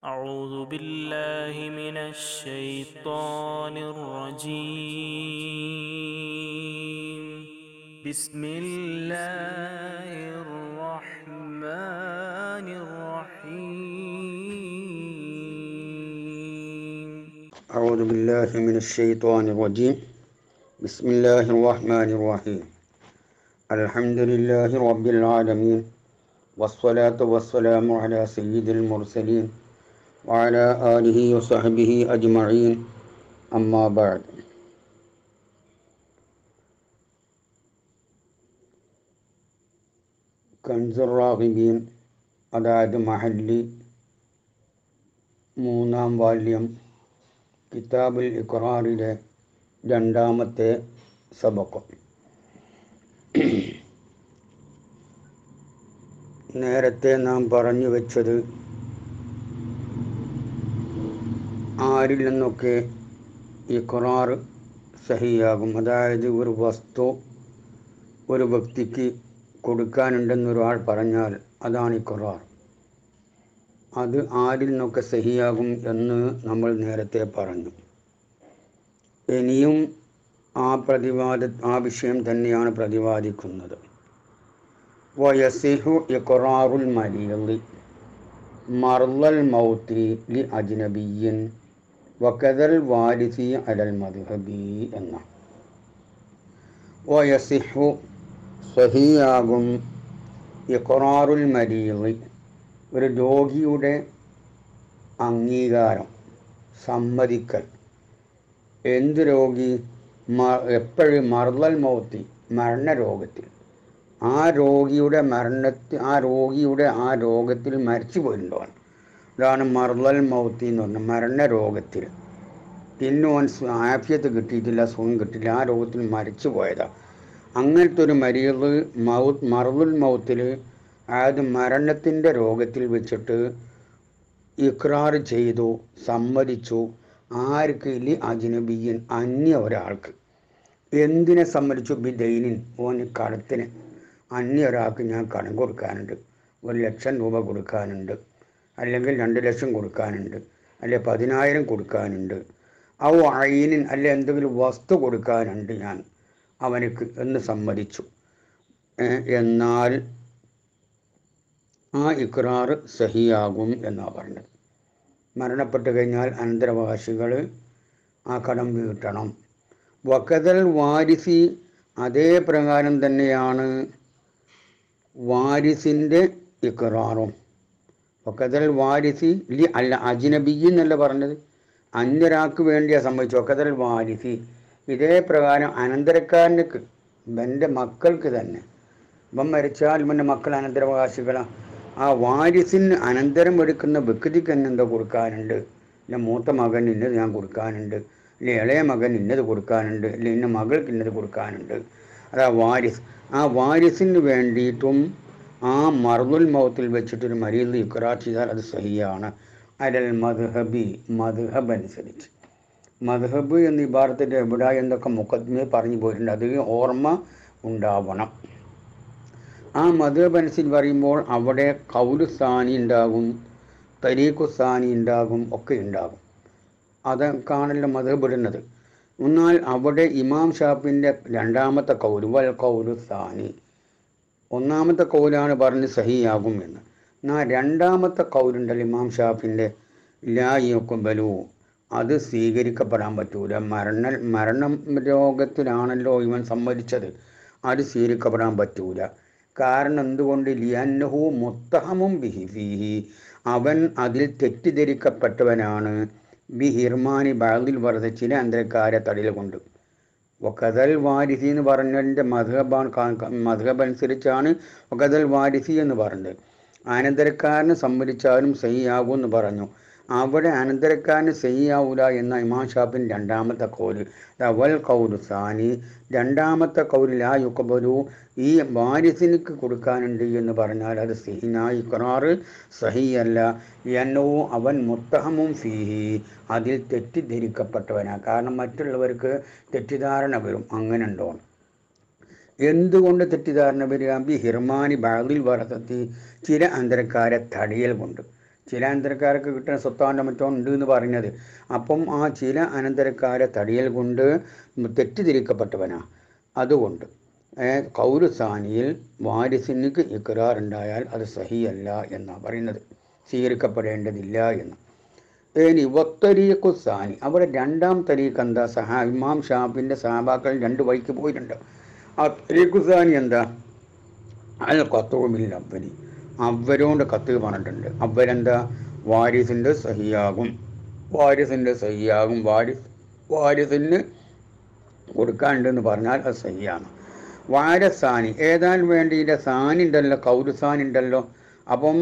أعوذ بالله من الشيطان الرجيم بسم الله الرحمن الرحيم أعوذ بالله من الشيطان الرجيم بسم الله الرحمن الرحيم الحمد لله رب العالمين والصلاة والسلام على سيد المرسلين وعلى آله وصحبه أجمعين أما بعد കൻസുറാഹിബീൻ അതായത് മഹല്ലി മൂന്നാം വാല്യം കിതാബുൽ ഇഖ്റാറിലെ രണ്ടാമത്തെ സബക്കം നേരത്തെ നാം പറഞ്ഞു വെച്ചത് ആരിൽ നിന്നൊക്കെ ഇഖ്റാർ സഹിയാകും അതായത് ഒരു വസ്തു ഒരു വ്യക്തിക്ക് കൊടുക്കാനുണ്ടെന്നൊരാൾ പറഞ്ഞാൽ അതാണ് ഇഖ്റാർ അത് ആരിൽ നിന്നൊക്കെ സഹിയാകും എന്ന് നമ്മൾ നേരത്തെ പറഞ്ഞു ഇനിയും ആ പ്രതിവാദ ആ വിഷയം തന്നെയാണ് പ്രതിപാദിക്കുന്നത് വയസിഹു ഇഖ്റാറുൽ മരീളി മർലൽ മൗത്തി ലി അജ്നബിയൻ വക്കതൽ വാരിസി അലൽ മദ്ഹബി എന്ന വയസിഹു സഹിയാകും ഇഖ്റാറുൽ മരീളി ഒരു രോഗിയുടെ അംഗീകാരം സമ്മതിക്കൽ എന്ത് രോഗി എപ്പോഴും മർലൽ മൗത്തി മരണരോഗത്തിൽ ആ രോഗിയുടെ മരണത്തിൽ ആ രോഗിയുടെ ആ രോഗത്തിൽ മരിച്ചു പോയിട്ടുണ്ടാണ് ഇതാണ് മർലൽ മൗത്തി എന്ന് പറഞ്ഞാൽ മരണരോഗത്തിൽ പിന്നെ ഓൻ ആഫിയത്ത് കിട്ടിയിട്ടില്ല സുഖം കിട്ടിയില്ല ആ രോഗത്തിൽ മരിച്ചു പോയതാണ് അങ്ങനത്തെ ഒരു മരീള് മൗത്ത് മറുൽ മൗത്തിൽ അതായത് മരണത്തിൻ്റെ രോഗത്തിൽ വെച്ചിട്ട് ഇക്രാർ ചെയ്തു സമ്മതിച്ചു ആർക്ക് ഇല്ലി അജ്നബിയൻ അന്യ ഒരാൾക്ക് എന്തിനെ സമ്മതിച്ചു ബിദൈനിൻ ഓന് കടത്തിന് അന്യ ഒരാൾക്ക് ഞാൻ കടം കൊടുക്കാനുണ്ട് ഒരു ലക്ഷം രൂപ കൊടുക്കാനുണ്ട് അല്ലെങ്കിൽ രണ്ട് ലക്ഷം കൊടുക്കാനുണ്ട് അല്ലെ പതിനായിരം കൊടുക്കാനുണ്ട് ഔ അയിനിൻ അല്ലെ എന്തെങ്കിലും വസ്തു കൊടുക്കാനുണ്ട് ഞാൻ അവനക്ക് എന്ന് സമ്മതിച്ചു എന്നാൽ ആ ഇക്രാർ സഹിയാകും എന്നാണ് പറഞ്ഞത് മരണപ്പെട്ട് കഴിഞ്ഞാൽ അനന്തരവാസികൾ ആ കടം വീട്ടണം വക്കതൽ വാരിസി അതേ പ്രകാരം തന്നെയാണ് വാരിസിൻ്റെ ഇക്രാറും വക്കതൽ വാരിസി ലി അല്ല അജ്നബി എന്നല്ല പറഞ്ഞത് അന്യരാൾക്ക് വേണ്ടിയാണ് സംഭവിച്ചു വക്കതൽ വാരിസി ഇതേ പ്രകാരം അനന്തരക്കാരനക്ക് എൻ്റെ മക്കൾക്ക് തന്നെ ഇവൻ മരിച്ചാൽ ഇവൻ്റെ മക്കൾ അനന്തരാവകാശികളാണ് ആ വാരിസിന് അനന്തരം എടുക്കുന്ന വ്യക്തിക്ക് തന്നെ എന്താ കൊടുക്കാനുണ്ട് എൻ്റെ മൂത്ത മകൻ ഇന്നത് ഞാൻ കൊടുക്കാനുണ്ട് അല്ലെ ഇളയ മകൻ ഇന്നത് കൊടുക്കാനുണ്ട് അല്ലെ ഇന്ന മകൾക്ക് ഇന്നത് കൊടുക്കാനുണ്ട് അതാ വാരിസ് ആ വാരിസിന് വേണ്ടിയിട്ടും ആ മറുതുൽ മൗത്തിൽ വെച്ചിട്ടൊരു മരീൽ ഇക്രാ ചെയ്താൽ അത് സഹിയാണ് അരൽ മദ്ഹബി മദ്ഹബ് അനുസരിച്ച് മദ്ഹബ് എന്ന ഇബാറത്തിൻ്റെ എവിടെ എന്നൊക്കെ മുഖത്തിന് പറഞ്ഞു പോയിട്ടുണ്ട് അത് ഓർമ്മ ഉണ്ടാവണം ആ മദ്ഹബ് അനുസരിച്ച് പറയുമ്പോൾ അവിടെ കൗലുസ്ഥാനി ഉണ്ടാകും തരീഖുസ്ഥാനി ഉണ്ടാകും ഒക്കെ ഉണ്ടാകും അതൊക്കെയാണല്ലോ മദ്ഹബ് ഇടുന്നത് എന്നാൽ അവിടെ ഇമാം ഷാഫിൻ്റെ രണ്ടാമത്തെ കൗല് വൽ കൗലുസ്ഥാനി ഒന്നാമത്തെ കൗലാണ് പറഞ്ഞ് സഹിയാകും എന്ന് എന്നാൽ രണ്ടാമത്തെ കൗലുണ്ടല്ലോ ഇമാം ഷാഫിൻ്റെ ലാ യൊക്കുബലു അത് സ്വീകരിക്കപ്പെടാൻ പറ്റൂല മരണ മരണം രോഗത്തിലാണല്ലോ ഇവൻ സമ്മതിച്ചത് അത് സ്വീകരിക്കപ്പെടാൻ പറ്റൂല കാരണം എന്തുകൊണ്ട് ലിയന്നഹു മുത്തഹമും ബിഹി ഫീഹി അവൻ അതിൽ തെറ്റിദ്ധരിക്കപ്പെട്ടവനാണ് ബി ഹിർമാനി ബാദിൽ വർദ്ധ ചില അന്തരക്കാരെ തടിയിൽ കൊണ്ട് ഒക്കതൽ വാരിസി എന്ന് പറഞ്ഞതിൻ്റെ മധുഹബാൻ മധുഹബ് അനുസരിച്ചാണ് ഒക്കതൽ വാരിസി എന്ന് പറഞ്ഞത് അനന്തരക്കാരന് സമ്മതിച്ചാലും സഹിയാകും എന്ന് പറഞ്ഞു അവിടെ അനന്തരക്കാരന് സഹിയാവൂല എന്ന ഇമാം ഷാഫിൻ രണ്ടാമത്തെ കൗല് അവൽ കൗല് സാനി രണ്ടാമത്തെ കൗലിൽ ആ യുക്കബലു ഈ വാരിസിനിക്ക് കൊടുക്കാനുണ്ട് എന്ന് പറഞ്ഞാൽ അത് സിഹിനായി ഇക്രാറ് സഹിയല്ല എന്നോ അവൻ മുത്തഹമും ഫീഹി അതിൽ തെറ്റിദ്ധരിക്കപ്പെട്ടവനാണ് കാരണം മറ്റുള്ളവർക്ക് തെറ്റിദ്ധാരണ വരും അങ്ങനെ ഉണ്ടോ എന്തുകൊണ്ട് തെറ്റിദ്ധാരണ വരിക ബി ഹിർമാനി ബാദിൽ വറസത്തി ചില അന്തരക്കാരെ തടിയൽ കൊണ്ട് ചില അനന്തരക്കാർക്ക് കിട്ടുന്ന സ്വത്താൻ്റെ മറ്റോ ഉണ്ട് എന്ന് പറയുന്നത് അപ്പം ആ ചില അനന്തരക്കാരെ തടിയൽ കൊണ്ട് തെറ്റിദ്ധരിക്കപ്പെട്ടവനാ അതുകൊണ്ട് കൗരുസാനിയിൽ വാരിസിനിക്ക് ഇക്കറാർ ഉണ്ടായാൽ അത് സഹിയല്ല എന്നാണ് പറയുന്നത് സ്വീകരിക്കപ്പെടേണ്ടതില്ല എന്ന് ഇനി വത്തരീഖു സാനി അവിടെ രണ്ടാം തരീഖ് എന്താ സഹാ ഇമാം ഷാഫിൻ്റെ സഹാബാക്കൾ രണ്ട് വഴിക്ക് പോയിട്ടുണ്ട് ആ തരീഖു സാനി എന്താ അൽ കത്തുമില്ല അവരി അവരോണ്ട് കത്ത് പറഞ്ഞിട്ടുണ്ട് അവരെന്താ വാരിസിൻ്റെ സഹിയാകും വാരിസിൻ്റെ സഹിയാകും വാരിസ് വാരിസിന് കൊടുക്കാനുണ്ടെന്ന് പറഞ്ഞാൽ അത് സഹിയാണ് വാരസാനി ഏതാനും വേണ്ടിയിട്ട് സാനി ഉണ്ടല്ലോ കൗരുസാനി ഉണ്ടല്ലോ അപ്പം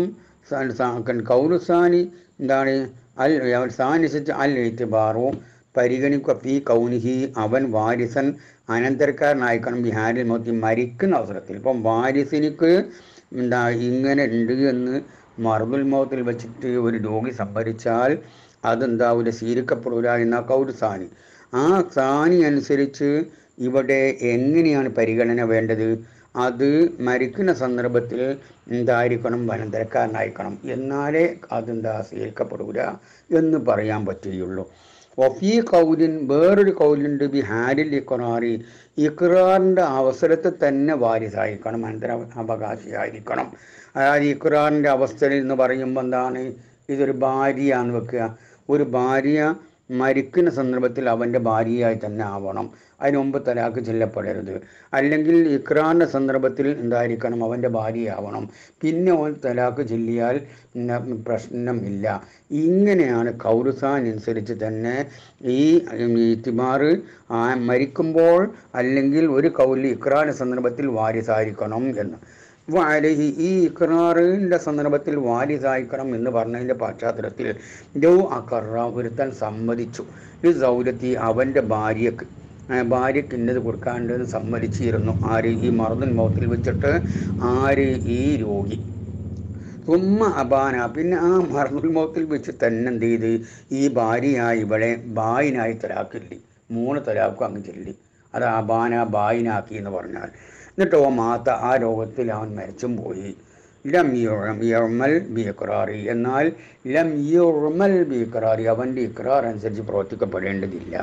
കൗരുസാനി എന്താണ് അൽ സാനിസിച്ച് അൽ എഴുത്തുബാറും പരിഗണിക്കുക ഫീ കൗനിഹി അവൻ വാരിസൻ അനന്തരക്കാരനായിക്കണം ബിഹാരിൽ മോത്തി മരിക്കുന്ന അവസരത്തിൽ ഇപ്പം വാരിസിനിക്ക് എന്താ ഇങ്ങനെ ഉണ്ട് എന്ന് മറുതുൽ മൗത്തിൽ വെച്ചിട്ട് ഒരു രോഗി സംഭരിച്ചാൽ അതെന്താവില്ല സ്വീകരിക്കപ്പെടില്ല എന്ന കൗരുസാനി ആ സാനി അനുസരിച്ച് ഇവിടെ എങ്ങനെയാണ് പരിഗണന വേണ്ടത് അത് മരിക്കുന്ന സന്ദർഭത്തിൽ എന്തായിരിക്കണം വനന്തരക്കാരനായിരിക്കണം എന്നാലേ അതെന്താ സ്വീകരിക്കപ്പെടൂല എന്ന് പറയാൻ പറ്റുകയുള്ളൂ ഒഫീ കൗലിൻ വേറൊരു കൗലുണ്ട് ബി ഹാരിൽ ഇഖറാറി ഇഖറാറിൻ്റെ അവസരത്തിൽ തന്നെ വാരിസായിരിക്കണം അനന്തര അവകാശിയായിരിക്കണം അതായത് ഇഖറാറിൻ്റെ അവസ്ഥയിൽ എന്ന് പറയുമ്പോൾ എന്താണ് ഇതൊരു ഭാര്യയാന്ന് വെക്കുക ഒരു ഭാര്യ മരിക്കുന്ന സന്ദർഭത്തിൽ അവൻ്റെ ഭാര്യയായി തന്നെ ആവണം അതിന് മുമ്പ് തലാക്ക് ചെല്ലപ്പെടരുത് അല്ലെങ്കിൽ ഇക്രാറിൻ്റെ സന്ദർഭത്തിൽ എന്തായിരിക്കണം അവൻ്റെ ഭാര്യയാവണം പിന്നെ അവൻ തലാക്ക് ചെല്ലിയാൽ പ്രശ്നമില്ല ഇങ്ങനെയാണ് കൗറുസാൻ അനുസരിച്ച് തന്നെ ഈ തിമാർ മരിക്കുമ്പോൾ അല്ലെങ്കിൽ ഒരു കൗലി ഇക്രാറിൻ്റെ സന്ദർഭത്തിൽ വാരിസായിരിക്കണം എന്ന് വാലിഹി ഈ ഇക്രാറിൻ്റെ സന്ദർഭത്തിൽ വാരിസായിക്കണം എന്ന് പറഞ്ഞതിൻ്റെ പശ്ചാത്തലത്തിൽ ലോ അക്കറ ഒരുത്തൻ സമ്മതിച്ചു ഈ സൗരത്തി അവൻ്റെ ഭാര്യക്ക് ഭാര്യയ്ക്ക് ഇന്നത് കൊടുക്കാണ്ടെന്ന് സമ്മതിച്ചിരുന്നു ആര് ഈ മറുതൻ മൗത്തിൽ വെച്ചിട്ട് ആര് ഈ രോഗി തുമ്മ അബാന പിന്നെ ആ മറുതൽ മൗത്തിൽ വെച്ച് തന്നെ എന്ത് ചെയ്ത് ഈ ഭാര്യയായി ഇവളെ ബായിനായി തലാക്കില്ലി മൂന്ന് തലാക്കും അങ്ങ് ചൊല്ലി അത് അബാന ബായിനാക്കി എന്ന് പറഞ്ഞാൽ എന്നിട്ടോ മാത്ത ആ രോഗത്തിൽ അവൻ മരിച്ചും പോയി ലം യർമൽ ബി ഇക്രാറി എന്നാൽ ലം യുർമൽ ബി ഇക്രാറി അവൻ്റെ ഇക്രാർ അനുസരിച്ച് പ്രവർത്തിക്കപ്പെടേണ്ടതില്ല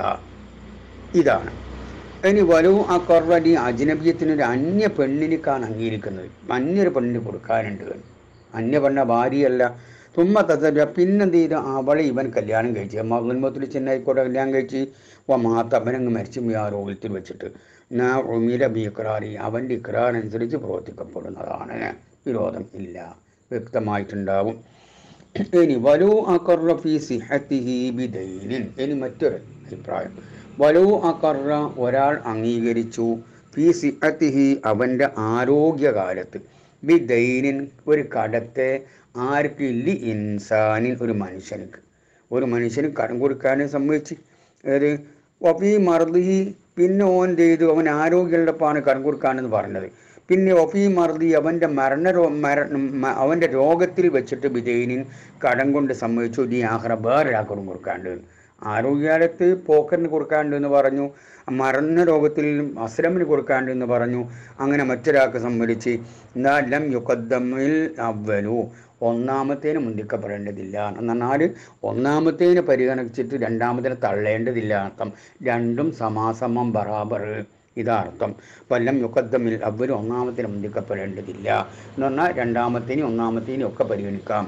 ഇതാണ് ഇനി വലു ആ കൊറടി അജ്നബിയത്തിനൊരു അന്യ പെണ്ണിനിക്കാണ് അംഗീകരിക്കുന്നത് അന്യൊരു പെണ്ണിന് കൊടുക്കാനുണ്ട് അന്യ പെണ്ണ ഭാര്യയല്ല തുമ്മ തത്തര പിന്നെന്ത് ചെയ്ത് അവളെ ഇവൻ കല്യാണം കഴിച്ച് മകുൽമത്തിൽ ചെന്നൈക്കോട്ടെ കല്യാണം കഴിച്ച് ഓ മാത്ത അവനങ്ങ് മരിച്ചു ആ രോഗത്തിൽ വെച്ചിട്ട് നാ ഉമിര ബി ഇക്രാറി അവൻ്റെ ഇക്രാർ അനുസരിച്ച് പ്രവർത്തിക്കപ്പെടുന്നതാണ് വിരോധം ഇല്ല വ്യക്തമായിട്ടുണ്ടാവും ഇനി വലു അക്കറ ഫി സിഹത്തിഹി ബിദൈനിൻ ഇനി മറ്റൊരു അഭിപ്രായം വലു അക്കറ ഒരാൾ അംഗീകരിച്ചു ഫി സിഹത്തിഹി അവൻ്റെ ആരോഗ്യകാലത്ത് ബിദൈനിൻ ഒരു കടത്തെ ആർക്ക് ഇല്ലി ഇൻസാനിൻ ഒരു മനുഷ്യനുക്ക് ഒരു മനുഷ്യന് കടം കൊടുക്കാനും സമ്മതിച്ച് ഏത് ഒഫി മറുതി പിന്നെ ഓൻ ചെയ്തു അവൻ ആരോഗ്യമുള്ളപ്പാണ് കടം കൊടുക്കാനെന്ന് പറഞ്ഞത് പിന്നെ ഒഫി മറുതി അവൻ്റെ മരണ മര അവൻ്റെ രോഗത്തിൽ വെച്ചിട്ട് വിജയിനിൻ കടം കൊണ്ട് സമ്മതിച്ചു ഈ ആഹ്റ വേറൊരാൾക്കും കൊടുക്കാണ്ട് ആരോഗ്യകാലത്ത് പോക്കറിന് കൊടുക്കാണ്ട് എന്ന് പറഞ്ഞു മരണ രോഗത്തിൽ അസ്ലമിന് കൊടുക്കാണ്ട് എന്ന് പറഞ്ഞു അങ്ങനെ മറ്റൊരാൾക്ക് സമ്മതിച്ച് എന്നാലും യുക്കദ്ദമിൽ അവലു ഒന്നാമത്തേന് മുന്തിക്കപ്പെടേണ്ടതില്ല എന്ന് പറഞ്ഞാൽ ഒന്നാമത്തേന് പരിഗണിച്ചിട്ട് രണ്ടാമത്തേനെ തള്ളേണ്ടതില്ല അർത്ഥം രണ്ടും സമാസമം ബറാബർ ഇതാർത്ഥം കൊല്ലം യുക്കദ്ദമിൽ അവരും ഒന്നാമത്തിന് മുന്തിക്കപ്പെടേണ്ടതില്ല എന്ന് പറഞ്ഞാൽ രണ്ടാമത്തേനും ഒന്നാമത്തേനും ഒക്കെ പരിഗണിക്കാം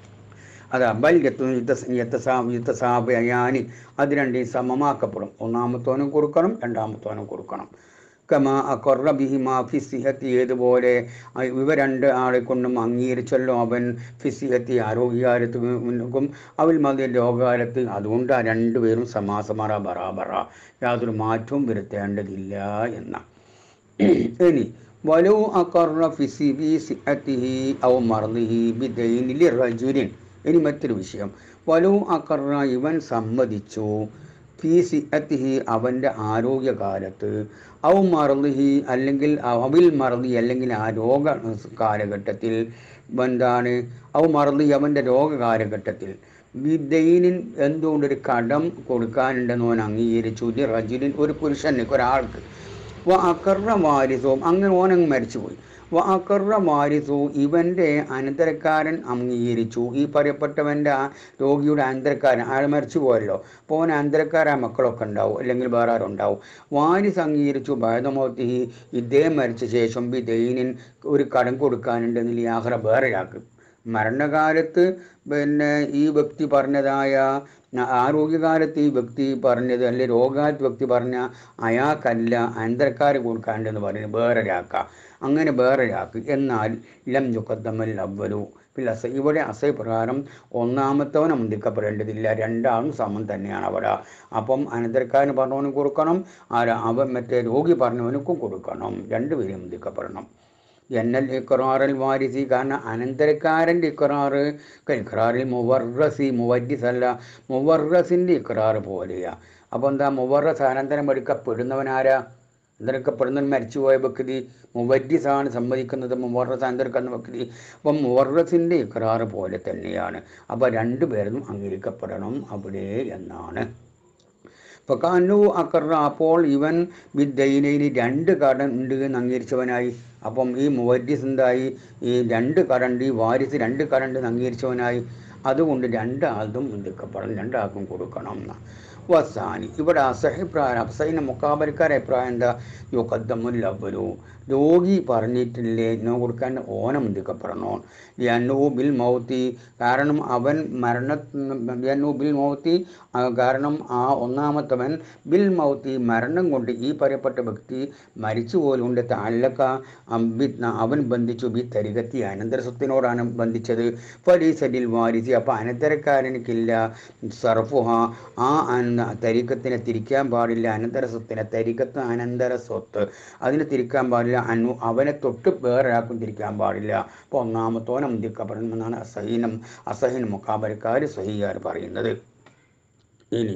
അത് അബൽ യത്തസാബയാനി അത് രണ്ടും സമമാക്കപ്പെടും ഒന്നാമത്തോനും കൊടുക്കണം രണ്ടാമത്തോനും കൊടുക്കണം കമാ അക്കൊറ ബിഹി മാഫി സിഹത്തി ഏതുപോലെ ഇവ രണ്ട് ആളെ കൊണ്ടും അംഗീകരിച്ചല്ലോ അവൻ ഫിസിഹത്തി ആരോഗ്യകാലത്തും അവൽ മതി രോഗകാലത്ത് അതുകൊണ്ട് ആ രണ്ടുപേരും സമാസമറ ബറാബറ യാതൊരു മാറ്റവും വരുത്തേണ്ടതില്ല എന്ന ഇനി വലു അക്കറ ഫിസി ബി സിഹത്തിഹി ഔ മർദിഹി ബിദൈനിലി റജുലിൻ ഇനി മറ്റൊരു വിഷയം വലു അക്കറ ഇവൻ സമ്മതിച്ചു ഫീ സിഅത്തിഹി അവൻ്റെ ആരോഗ്യകാലത്ത് ഔ മറദിഹി അല്ലെങ്കിൽ അവിൽ മറദി അല്ലെങ്കിൽ ആ രോഗ കാലഘട്ടത്തിൽ എന്താണ് ഔ മറദി അവൻ്റെ രോഗ കാലഘട്ടത്തിൽ വിദൈനിൻ എന്തുകൊണ്ടൊരു കടം കൊടുക്കാനുണ്ടെന്ന് ഓൻ അംഗീകരിച്ചു ഇത് റജുലിൻ ഒരു പുരുഷന് ഒരാൾക്ക് അപ്പോൾ അക്കറിന വാരിസവും അങ്ങനെ ഓനങ്ങ് മരിച്ചുപോയി വാക്കറ വാരിസു ഇവൻ്റെ അനന്തരക്കാരൻ അംഗീകരിച്ചു ഈ പറയപ്പെട്ടവൻ്റെ ആ രോഗിയുടെ അനന്തരക്കാരൻ അയാൾ മരിച്ചു പോയല്ലോ അപ്പോൾ അവൻ അനന്തരക്കാരായ മക്കളൊക്കെ ഉണ്ടാവും അല്ലെങ്കിൽ വേറെ ആരുണ്ടാവും വാരിസ് അംഗീകരിച്ചു ഭേദമോത്തി ഇദ്ദേഹം മരിച്ച ശേഷം ബി ദൈനിൻ ഒരു കടം കൊടുക്കാനുണ്ടെന്നില്ല ആഹ്റ വേറെയാക്കും മരണകാലത്ത് പിന്നെ ഈ വ്യക്തി പറഞ്ഞതായ ആരോഗ്യകാലത്ത് ഈ വ്യക്തി പറഞ്ഞത് അല്ലെ രോഗകാലത്ത് വ്യക്തി പറഞ്ഞ അയാൾക്കല്ല അനന്തരക്കാര് കൊടുക്കാണ്ടെന്ന് പറയുന്നത് വേറൊരാക്ക അങ്ങനെ വേറൊരാക്ക് എന്നാൽ ഇളം ചുക്കത്തമ്മൽ അവലു പിന്നെ അസ ഇവിടെ അസൈ പ്രകാരം ഒന്നാമത്തവനെ മുന്തിക്കപ്പെടേണ്ടതില്ല രണ്ടാളും സമം തന്നെയാണ് അവിടെ അപ്പം അനന്തരക്കാരന് പറഞ്ഞവനും കൊടുക്കണം ആരാ അവൻ മറ്റേ രോഗി പറഞ്ഞവനക്കും കൊടുക്കണം രണ്ടുപേരും മുന്തിക്കപ്പെടണം എന്നൽ ഇക്റാറിൽ വാരിസി കാരണം അനന്തരക്കാരൻ്റെ ഇക്റാറ് ഇക്റാറിൽ മുവർറസി മുവരിസ് അല്ല മുവർറസിൻ്റെ ഇക്റാറ് പോലെയാ അപ്പോൾ എന്താ മുവർറസ് അനന്തരം എടുക്കപ്പെടുന്നവനാരാ അനന്തരക്കപ്പെടുന്നവൻ മരിച്ചുപോയ വ്യക്തി മുവരിസാണ് സമ്മതിക്കുന്നത് മുവർറസ് അനന്തരക്കുന്ന വ്യക്തി അപ്പം മുവർറസിൻ്റെ ഇക്റാറ് പോലെ തന്നെയാണ് അപ്പോൾ രണ്ടുപേരും അംഗീകരിക്കപ്പെടണം അവിടെ എന്നാണ് ഫക്കാനു അക്കറ അപ്പോൾ ഇവൻ വിദ്യയിലയിൽ രണ്ട് കടം ഉണ്ട് എന്ന് അംഗീകരിച്ചവനായി അപ്പം ഈ മുവരിസ് എന്തായി ഈ രണ്ട് കടണ്ട് ഈ വാരിസ് രണ്ട് കടണ്ട് എന്ന് അംഗീകരിച്ചവനായി അതുകൊണ്ട് രണ്ടാൾതും മുന്തിക്കപ്പെടണം രണ്ടാൾക്കും കൊടുക്കണം എന്നാ വസാനി ഇവിടെ അസഹിപ്രായം അഫ്സൈന മുക്കാബലിക്കാരെ അഭിപ്രായം എന്താ യുക്കദ്ദമുൽ അവരു രോഗി പറഞ്ഞിട്ടില്ലേ നോ കൊടുക്കാൻ ഓന മുന്തിക്കപ്പെടണോ യന്നു ബിൽ മൗത്തി കാരണം അവൻ മരണ യന്നു ബിൽ മൗത്തി ആ, കാരണം ആ ഒന്നാമത്തവൻ ബിൽ മൗത്തി മരണം കൊണ്ട് ഈ പറയപ്പെട്ട വ്യക്തി മരിച്ചു പോലുകൊണ്ട് താലക്ക അവൻ ബന്ധിച്ചു ബി തരികത്തി അനന്തര സ്വത്തിനോടാണ് ബന്ധിച്ചത് ഫലീസലിൽ വാരിസി അപ്പോൾ അനന്തരക്കാരനിക്കില്ല സർഫുഹ ആ അന തരിക്കത്തിനെ തിരിക്കാൻ പാടില്ല അനന്തര സ്വത്തിനെ തരിക്കത്ത് അനന്തര സ്വത്ത് അതിനെ തിരിക്കാൻ പാടില്ല അനു അവനെ തൊട്ട് വേറെ ആർക്കും തിരിക്കാൻ പാടില്ല അപ്പോൾ ഒന്നാമത്തോനെ മുന്തിക്കപ്പെടണമെന്നാണ് അസഹീനം അസഹീൻ മുക്കാബരക്കാർ സഹിയാർ പറയുന്നത് ഇനി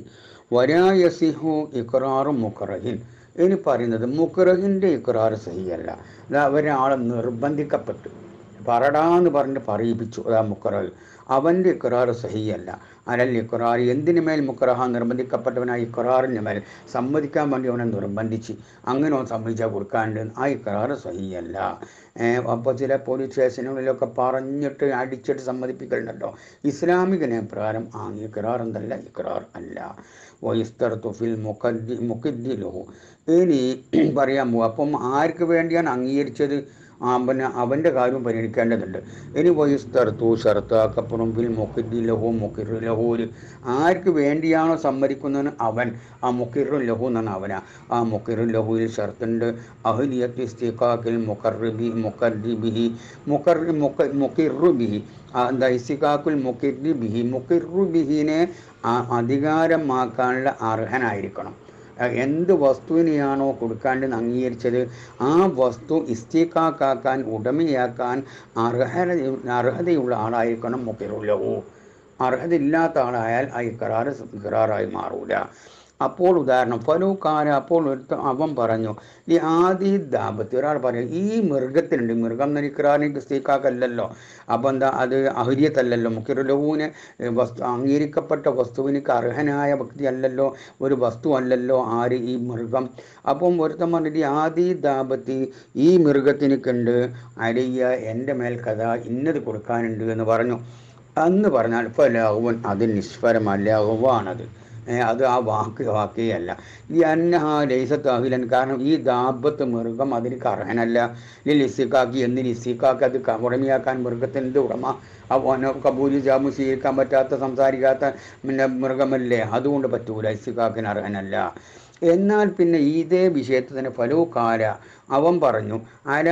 വരായസിഹു ഇക്റാറും മുക്കറഹിൻ ഇനി പറയുന്നത് മുക്കറഹിൻ്റെ ഇക്റാർ സഹിയല്ല അതാ ഒരാളെ നിർബന്ധിക്കപ്പെട്ടു പറടാന്ന് പറഞ്ഞ് പറയിപ്പിച്ചു അതാ മുക്കറഹ് അവൻ്റെ ഇക്റാർ സഹിയല്ല അലൽ ഇക്റാർ എന്തിനു മേൽ മുക്കറഹ നിർബന്ധിക്കപ്പെട്ടവനായി ഇക്റാറിന് മേൽ സമ്മതിക്കാൻ വേണ്ടി അവനെ നിർബന്ധിച്ച് അങ്ങനെ അവൻ സമ്മതിച്ചാൽ കൊടുക്കാണ്ട് ആ ഇക്റാർ സഹിയല്ല അപ്പോൾ ചില പോലീസ് സ്റ്റേഷനുകളിലൊക്കെ പറഞ്ഞിട്ട് അടിച്ചിട്ട് സമ്മതിപ്പിക്കലുണ്ടല്ലോ ഇസ്ലാമിക നിയമപ്രകാരം ആ ഇക്റാർ എന്തല്ല ഇക്റാർ അല്ല വൈസ്തർത്തു ഫിൽ മുഖദ്ദി മുഖദ്ദിലുഹു ഇനി പറയാൻ പോകും അപ്പം ആർക്ക് വേണ്ടിയാണ് അംഗീകരിച്ചത് ആ പിന്നെ അവൻ്റെ കാര്യം പരിഗണിക്കേണ്ടതുണ്ട് ഇനി വയുസ്തർത്തു ഷർത്താക്കപ്പുറം ബിൽ മുഖിദി ലഹു മുഖിർ ലഹൂര് ആർക്ക് വേണ്ടിയാണോ സമ്മതിക്കുന്നതിന് അവൻ ആ മുഖിർ ലഹു എന്നാണ് അവനാ ആ മുഖിർ ലഹൂരിൽ ഷർത്തുണ്ട് അഹ്ലിയത്ത് ഇസ്തിഖാക്കിൽ മുഖർബി മുഖർബിഹി മുഖർ മുഖ മുഖിറു ബിഹി ആ എന്താ ഇസ്തിഖാക്കുൽ മുഖിറി ബിഹി മുഖിറു ബിഹിനെ ആ അധികാരമാക്കാനുള്ള അർഹനായിരിക്കണം അഹ് എന്ത് വസ്തുവിനെയാണോ കൊടുക്കാണ്ട് അംഗീകരിച്ചത് ആ വസ്തു ഇസ്തിക്കാക്കാൻ ഉടമയാക്കാൻ അർഹത അർഹതയുള്ള ആളായിരിക്കണം മുക്കിറുള്ളവോ അർഹതയില്ലാത്ത ആളായാൽ ആ ഇക്കറാറ് ഇക്കറാറായി മാറൂല അപ്പോൾ ഉദാഹരണം ഫലൂക്കാര അപ്പോൾ ഒരുത്ത അവൻ പറഞ്ഞു ഈ ആദി ദാപത്ത് ഒരാൾ പറയും ഈ മൃഗത്തിനുണ്ട് മൃഗം എന്ന് ഇക്രാറിന് സ്ത്രീക്കാക്കല്ലല്ലോ അപ്പം എന്താ അത് അഹുര്യത്തല്ലല്ലോ മുഖ്യലഹൂവിന് വസ്തു അംഗീകരിക്കപ്പെട്ട വസ്തുവിനിക്ക് അർഹനായ വ്യക്തി അല്ലല്ലോ ഒരു വസ്തു അല്ലല്ലോ ആര് ഈ മൃഗം അപ്പം ഒരുത്തൻ പറഞ്ഞിട്ട് ഈ ആദി ദാപത്തി ഈ മൃഗത്തിനൊക്കെയുണ്ട് അരിയ എൻ്റെ മേൽ കഥ ഇന്നത് കൊടുക്കാനുണ്ട് എന്ന് പറഞ്ഞു അന്ന് പറഞ്ഞാൽ ഇപ്പോൾ ലഹുവൻ അത് നിഷ്ഫലമല്ല ലഹുവാണത് ഏ, അത് ആ വാക്ക് വാക്കേ അല്ല ഈ അന്നഹ ലൈസത്ത് അഹിലൻ കാരണം ഈ ദാബത്ത് മൃഗം അതിന് അർഹനല്ല ഈ ലിസിക്കാക്കി എന്തിന് ലിസിക്കാക്കി അത് ക- ഉടമയാക്കാൻ മൃഗത്തിൻ്റെ ഉടമ അവന് കബൂലി ജാമു സ്വീകരിക്കാൻ പറ്റാത്ത സംസാരിക്കാത്ത പിന്നെ മൃഗമല്ലേ അതുകൊണ്ട് പറ്റൂല ഇസിക്കാക്കിന് അർഹനല്ല എന്നാൽ പിന്നെ ഇതേ വിഷയത്തിൽ തന്നെ ഫലൂക്കാല അവൻ പറഞ്ഞു അല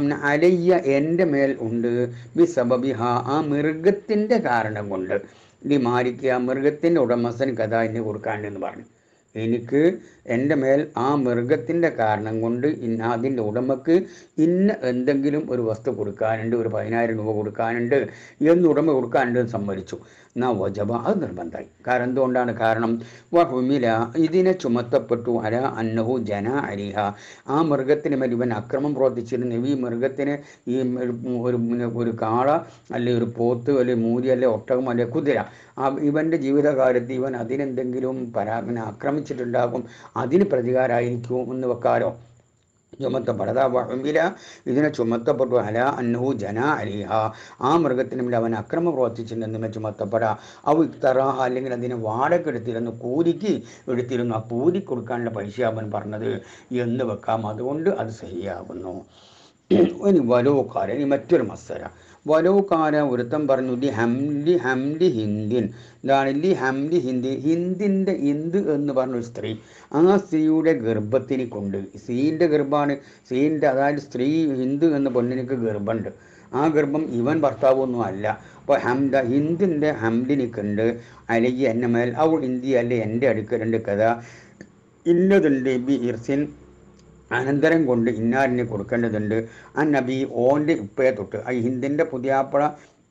അലയ്യ എൻ്റെ മേൽ ഉണ്ട് ബി സബബിഹ ആ മൃഗത്തിൻ്റെ കാരണം കൊണ്ട് ഈ മാരിക്ക് ആ മൃഗത്തിൻ്റെ ഉടമസ്ഥന് കഥ എന്നെ കൊടുക്കാണ്ടെന്ന് പറഞ്ഞു എനിക്ക് എൻ്റെ മേൽ ആ മൃഗത്തിൻ്റെ കാരണം കൊണ്ട് ഇന്ന അതിൻ്റെ ഉടമക്ക് ഇന്ന എന്തെങ്കിലും ഒരു വസ്തു കൊടുക്കാനുണ്ട് ഒരു പതിനായിരം രൂപ കൊടുക്കാനുണ്ട് എന്ന് ഉടമ കൊടുക്കാനുണ്ട് എന്ന് സമ്മതിച്ചു എന്നാ വജബ അത് നിർബന്ധമായി കാരണം എന്തുകൊണ്ടാണ് കാരണം വഹുമില ഇതിനെ ചുമത്തപ്പെട്ടു അല അന്നഹു ജന അലിഹ ആ മൃഗത്തിന് മേൽ ഇവൻ അക്രമം പ്രവർത്തിച്ചിരുന്നു ഈ മൃഗത്തിന് ഈ ഒരു ഒരു ഒരു കാള അല്ലെ ഒരു പോത്ത് അല്ലെ മൂരി അല്ലെ ഒട്ടകം അല്ലെ കുതിര ആ ഇവൻ്റെ ജീവിതകാലത്ത് ഇവൻ അതിനെന്തെങ്കിലും പരാ പിന്നെ ആക്രമിച്ചിട്ടുണ്ടാകും അതിന് പ്രതികാരമായിരിക്കും എന്ന് വെക്കാലോ ചുമത്തപ്പെടാ വഴമ്പില ഇതിനെ ചുമത്തപ്പെട്ടു അല അന്നഹു ജന അലിഹ ആ മൃഗത്തിന് മേൽ അവൻ അക്രമം പ്രവർത്തിച്ചിട്ടുണ്ടെന്ന് ചുമത്തപ്പെടാ അവ ഇത്തറ അല്ലെങ്കിൽ അതിനെ വാടക എടുത്തിരുന്നു കൂലിക്ക് എടുത്തിരുന്നു ആ കൂലി കൊടുക്കാനുള്ള പൈസ അവൻ പറഞ്ഞത് എന്ന് വെക്കാം അതുകൊണ്ട് അത് സഹിയാകുന്നു ഇനി വലോക്കാരൻ ഇനി മറ്റൊരു മസ്സര വലോക്കാര ഒരുത്തൻ പറഞ്ഞു ലി ഹംലി ഹംലി ഹിന്ദിൻ ഇതാണ് ലി ഹംലി ഹിന്ദി ഹിന്ദിൻ്റെ ഇന്ത് എന്ന് പറഞ്ഞ ഒരു സ്ത്രീ ആ സ്ത്രീയുടെ ഗർഭത്തിന് കൊണ്ട് സ്ത്രീൻ്റെ ഗർഭമാണ് സ്ത്രീൻ്റെ അതായത് സ്ത്രീ ഹിന്ദു എന്ന പെണ്ണിനക്ക് ഗർഭമുണ്ട് ആ ഗർഭം ഇവൻ ഭർത്താവൊന്നും അല്ല അപ്പോൾ ഹംദ ഹിന്ദിൻ്റെ ഹംലിനിക്കുണ്ട് അല്ലെങ്കിൽ എന്നെ മേൽ അവൾ ഹിന്ദി അല്ലെ എൻ്റെ അടുക്കലുണ്ട് കഥ ഇന്നതുണ്ട് ബി ഇർസിൻ അനന്തരം കൊണ്ട് ഇന്നാരിനെ കൊടുക്കേണ്ടതുണ്ട് ആ നബി ഓൻ്റെ ഉപ്പയെ തൊട്ട് ആ ഹിന്ദിൻ്റെ പുതിയാപ്പള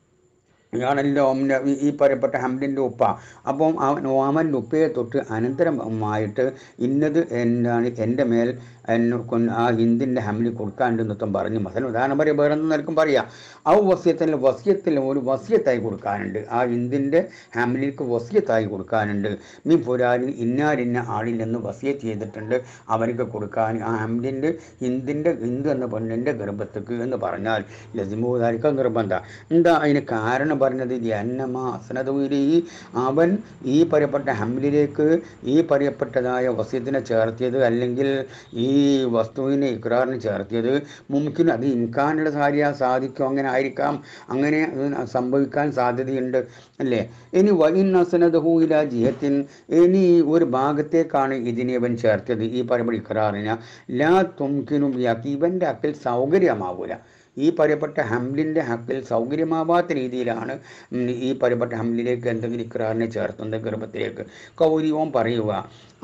ആണല്ലോ ഓമൻ്റെ ഈ- ഈ പറയപ്പെട്ട ഹംദിൻ്റെ ഉപ്പ അപ്പം അവൻ ഓമൻ്റെ ഉപ്പയെ തൊട്ട് അനന്തരമായിട്ട് ഇന്നത് എന്താണ് എൻ്റെ മേൽ എന്നെ കൊണ്ട് ആ ഹിന്ദിൻ്റെ ഹംലി കൊടുക്കാണ്ട് നൃത്തം പറഞ്ഞു മസൻ ഉദാഹരണം പറയാം വേറെ നിൽക്കും പറയാം ആ വസ്യത്തിൽ വസ്യത്തിൽ ഒരു വസ്യത്തായി കൊടുക്കാനുണ്ട് ആ ഹിന്ദിൻ്റെ ഹംലിക്ക് വസ്യത്തായി കൊടുക്കാനുണ്ട് മീ പുരാനി ഇന്നാരിന്ന ആളില്ലെന്ന് വസ്യത്ത് ചെയ്തിട്ടുണ്ട് അവർക്ക് കൊടുക്കാൻ ആ ഹംലിൻ്റെ ഹിന്ദിൻ്റെ ഹിന്ദു എന്ന പെണ്ണിൻ്റെ ഗർഭത്തേക്ക് എന്ന് പറഞ്ഞാൽ ലസിമൂദാരിക്ക നിർബന്ധം എന്താ അതിന് കാരണം പറഞ്ഞത് ജന്നമ അസനതൂരി അവൻ ഈ പറയപ്പെട്ട ഹംലിലേക്ക് ഈ പറയപ്പെട്ടതായ വസ്യത്തിനെ ചേർത്തിയത് അല്ലെങ്കിൽ ഈ വസ്തുവിനെ ഇക്രാറിന് ചേർത്തിയത് മുമ്പിന് അത് ഇൻകാനുള്ള കാര്യ സാധിക്കും അങ്ങനെ ആയിരിക്കാം അങ്ങനെ അത് സംഭവിക്കാൻ സാധ്യതയുണ്ട് അല്ലേ ഇനി വൈൻ അസനദഹൂല ജിഹത്തിൻ ഇനി ഒരു ഭാഗത്തേക്കാണ് ഇതിനെ ഇവൻ ചേർത്തത് ഈ പറയപ്പെട്ട ഇക്രാറിന് ലാ തുംകിനും ഇവൻ്റെ അക്കിൽ സൗകര്യമാവൂല ഈ പറയപ്പെട്ട ഹംലിൻ്റെ ഹക്കിൽ സൗകര്യമാവാത്ത രീതിയിലാണ് ഉം, ഈ പറയപ്പെട്ട ഹംലിലേക്ക് എന്തെങ്കിലും ഇക്രാറിനെ ചേർത്തുന്നത് ഗർഭത്തിലേക്ക് കൗരിയോം പറയുക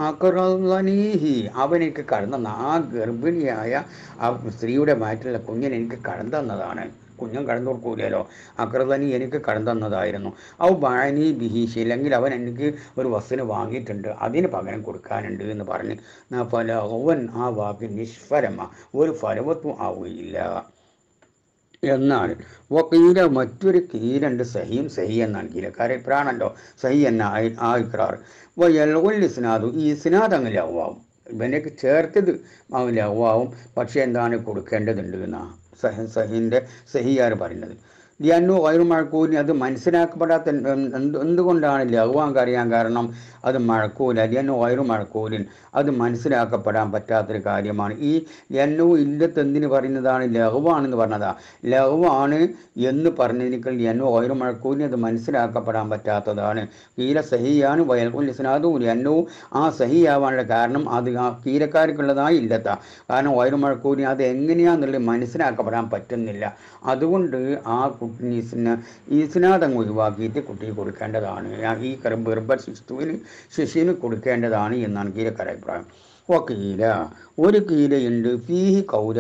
അക്രനീഹി അവനെനിക്ക് കടന്ന ആ ഗർഭിണിയായ ആ സ്ത്രീയുടെ വയറ്റിലുള്ള കുഞ്ഞിനെ എനിക്ക് കടന്നു തന്നതാണ് കുഞ്ഞും കടന്നു കൊടുക്കൂലല്ലോ അക്രതനി എനിക്ക് കടന്നു തന്നതായിരുന്നു ഔ ബാനി ബിഹീഷ് ഇല്ലെങ്കിൽ അവൻ എനിക്ക് ഒരു വസ്തുവിന് വാങ്ങിയിട്ടുണ്ട് അതിന് പകരം കൊടുക്കാനുണ്ട് എന്ന് പറഞ്ഞ് ന ഫല അവൻ ആ വാക്ക് നിഷ്ഫലമ ഒരു ഫലവത്വം ആവുകയില്ല എന്നാൽ വക്കീല മറ്റൊരു കീലുണ്ട് സഹിയും സഹി എന്നാണ് കീലക്കാരെ ഇപ്രാണല്ലോ സഹി എന്ന ആ- ആ ഇക്രാർ വയൽകൊൽ ഇസ്നാദു ഈ ഇസ്നാദ് അങ്ങ് ലവാവും ഇവനൊക്കെ ചേർത്തത് അവൻ ലവാവും പക്ഷേ എന്താണ് കൊടുക്കേണ്ടതുണ്ട് എന്നാ സഹ സഹിൻ്റെ സഹിയാർ പറയുന്നത് ലിയന്നു വയറു മഴക്കൂലിന് അത് മനസ്സിലാക്കപ്പെടാത്ത എന്ത് എന്ത് എന്തുകൊണ്ടാണ് ലഘുവാൻ അറിയാൻ കാരണം അത് മഴക്കൂല ലിയന്നു വയറു മഴക്കൂലിൻ അത് മനസ്സിലാക്കപ്പെടാൻ പറ്റാത്തൊരു കാര്യമാണ് ഈ ലന്നു ഇല്ലത്ത് എന്തിന് പറയുന്നതാണ് ലഘുവാണെന്ന് പറഞ്ഞതാ ലഘുവാണ് എന്ന് പറഞ്ഞതിനേക്കാൾ ലന്നു വയറു മഴക്കൂലിന് അത് മനസ്സിലാക്കപ്പെടാൻ പറ്റാത്തതാണ് കീല സഹിയാണ് വയൽക്കുൽ ഇസ്നാദും ലന്നു ആ സഹിയാവാനുള്ള കാരണം അത് ആ കീലക്കാർക്കുള്ളതായി ഇല്ലത്ത കാരണം വയറു മഴക്കൂലിന് അത് എങ്ങനെയാന്നുള്ളത് മനസ്സിലാക്കപ്പെടാൻ പറ്റുന്നില്ല അതുകൊണ്ട് ആ കുട്ടി ഈസിന് ഈസിനാഥങ്ങ് ഒഴിവാക്കിയിട്ട് കുട്ടിക്ക് കൊടുക്കേണ്ടതാണ് ആ ഈ ഗർഭ ഗർഭ ശിശുവിന് ശിശുവിന് കൊടുക്കേണ്ടതാണ് എന്നാണ് കീലക്കാര അഭിപ്രായം വക്കീല ഒരു കീലയുണ്ട് ഫീഹി കൗര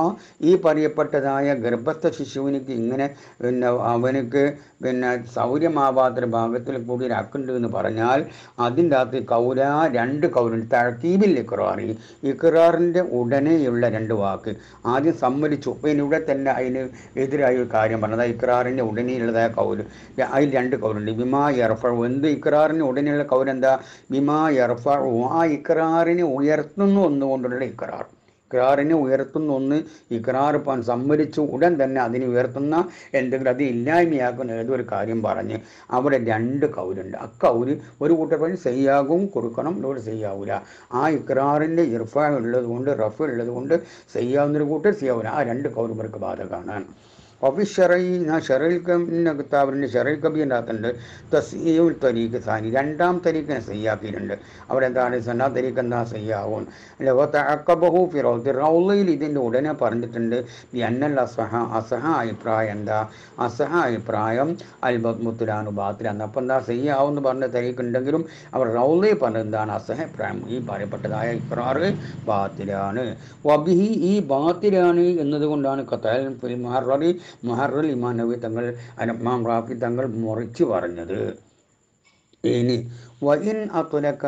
ഈ പറയപ്പെട്ടതായ ഗർഭസ്ഥ ശിശുവിനിക്ക് ഇങ്ങനെ പിന്നെ അവനക്ക് പിന്നെ സൗര്യമാവാത്തൊരു ഭാഗത്തിൽ കൂടി ഒരു അക്കുണ്ട് എന്ന് പറഞ്ഞാൽ അതിൻ്റെ അകത്ത് കൗര രണ്ട് കൗരുണ്ട് തഴക്കീബിൽ ഇക്റാറി ഇക്റാറിൻ്റെ ഉടനെയുള്ള രണ്ട് വാക്ക് ആദ്യം സമ്മതിച്ചു അപ്പം ഇവിടെ തന്നെ അതിന് എതിരായ ഒരു കാര്യം പറഞ്ഞത് ഇക്റാറിൻ്റെ ഉടനെയുള്ളതായ കൗര് അതിൽ രണ്ട് കൗരുണ്ട് ബിമാ എർഫ എന്ത് ഇക്റാറിന് ഉടനെയുള്ള കൗരെന്താ ബിമാ എർഫ ആ ഇക്റാറിനെ ഉയർത്തുന്നു ഒന്നുകൊണ്ടുള്ള ഇക്റാർ ഇക്രാറിനെ ഉയർത്തുന്ന ഒന്ന് ഇക്രാർ പാൻ സമ്മതിച്ചു ഉടൻ തന്നെ അതിനെ ഉയർത്തുന്ന എന്തെങ്കിലും അത് ഇല്ലായ്മയാക്കുന്ന ഏതൊരു കാര്യം പറഞ്ഞ് അവിടെ രണ്ട് കൗരുണ്ട് ആ കൗര് ഒരു കൂട്ടർ പറഞ്ഞ് സെയ്യാകും കൊടുക്കണം ഇവിടെ സെയ്യാവൂല ആ ഇക്രാറിൻ്റെ ഇർഫ ഉള്ളത് കൊണ്ട് റഫ് ഉള്ളത് കൊണ്ട് സെയ്യാവുന്നൊരു കൂട്ടർ ചെയ്യാവൂല ആ രണ്ട് കൗരും ഇവർക്ക് ബാധകമാണ് ഒഫിഷറൈ ഞാൻ ഷെറയിൽ കബിൻ്റെ കിതാബിൻ്റെ ഷെറയിൽ കബിൻ്റെ അകത്തുണ്ട് തസീയുൽ തരീഖ് സാനി രണ്ടാം തരീഖിനെ സയ്യാക്കിയിട്ടുണ്ട് അവിടെ എന്താണ് സന്നാ തരീഖ് എന്താ സയ്യാവും അക്കബഹു ഫിറോത്ത് റൗലയിൽ ഇതിൻ്റെ ഉടനെ പറഞ്ഞിട്ടുണ്ട് ഈ അന്നൽ അസഹ അസഹ അഭിപ്രായം എന്താ അസഹ അഭിപ്രായം അൽബത് മുത്തുലാനു ബാത്തിലാണ് അപ്പം എന്താ സയ്യാവും എന്ന് പറഞ്ഞ തരീഖ് ഉണ്ടെങ്കിലും അവർ റൗലയിൽ പറഞ്ഞത് എന്താണ് അസഹ അഭിപ്രായം ഈ പറയപ്പെട്ടതായ ഇക്രാറ് ബാത്തിലാണ് വബിഹി ഈ ബാത്തിലാണ് എന്നതുകൊണ്ടാണ് കത്താൽ ഫിൽ മഹറലി മഹറുൽ ഇമാൻ നബി തങ്ങൾ അനമാം റാഫി തങ്ങൾ മുറിച്ചു പറഞ്ഞത് ഇനി വൈൻ അത്തുലക്ക